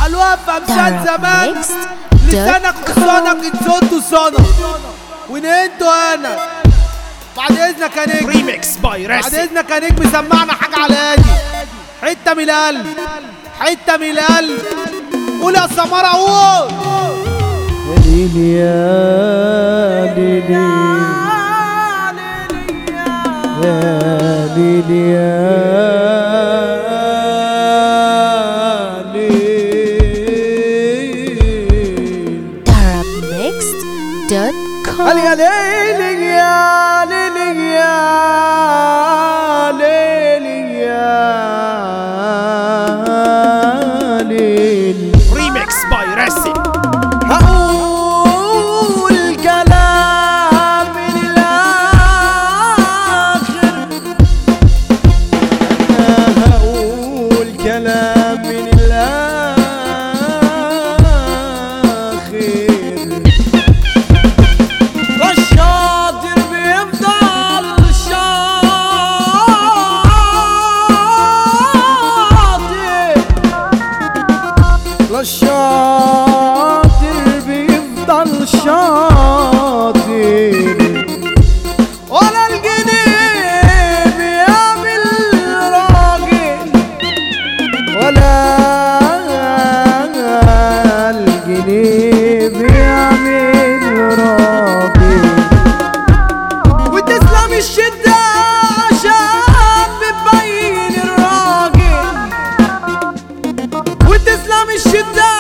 الوفا مشان زمان لسانك وصانك اتزودوا صنع وين انتوا انا بعد اذنك يا نجم ريميكس باي بعد راسي اذنك يا نجم سمعنا حاجه على هادي حته من القلب حته من القلب قول يا سمارة قول ليلي يا ليلي يا ليلي يا ليل Arabmixed.com قال يا ليلي يا ليلي يا ليلي يا ليل ريميكس باي راسي هقول كلام من الآخر أنا هقول كلام من الآخر والشاطر بيفضل شاطر للشاطر بيفضل شاطر ولا الجنيه بيعمل راجل ولا الجنيه بيعمل راجل وتسلم الشدة عشان بتبين الراجل وتسلم الشدة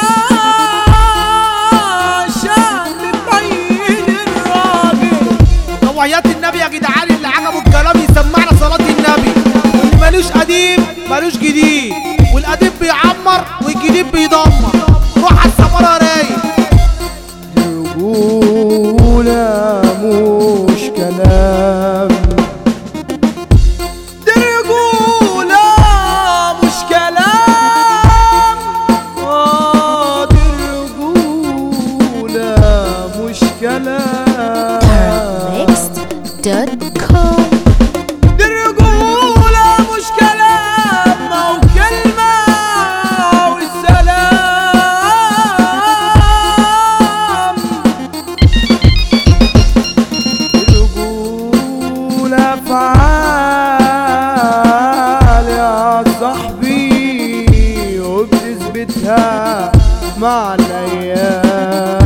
عشان بتبين الراجل طب وحياة النبي يا جدعان اللي عجبه الكلام يسمعنا صلاة النبي واللي ملوش قديم ملوش جديد والقديم بيعمر والجديد بيدمر روح على السمرة رايق رجولة مش كلام دي رجولة مش كلام آه دي رجولة مش كلام Arabmixed.com دي الرجولة مش كلام أو كلمة أو السلام الرجولة فعال يا صاحبي وبتثبتها مع الأيام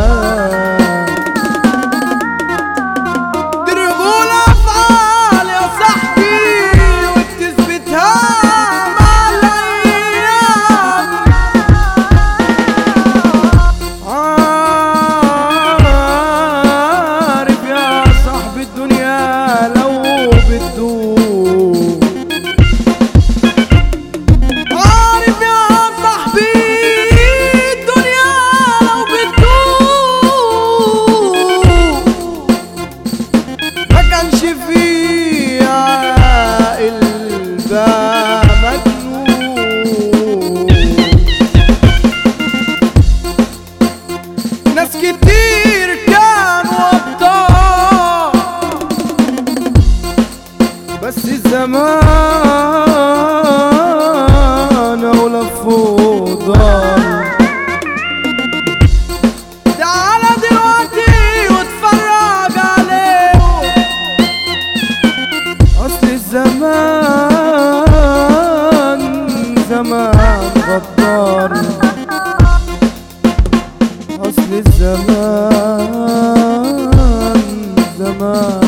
دي رجولة أفعال يا صاحبي وبتثبتها مع الأيام عارف يا صاحبي الدنيا لو بتدوم عارف يا صاحبي الدنيا لو بتدوم ما كانش فيه عاقل بقى مجنون ناس كتير كانوا أبطال بس الزمان ولفوا ضال تعالى دلوقتي واتفرج عليهم اصل الزمان زمان غدار اصل الزمان زمان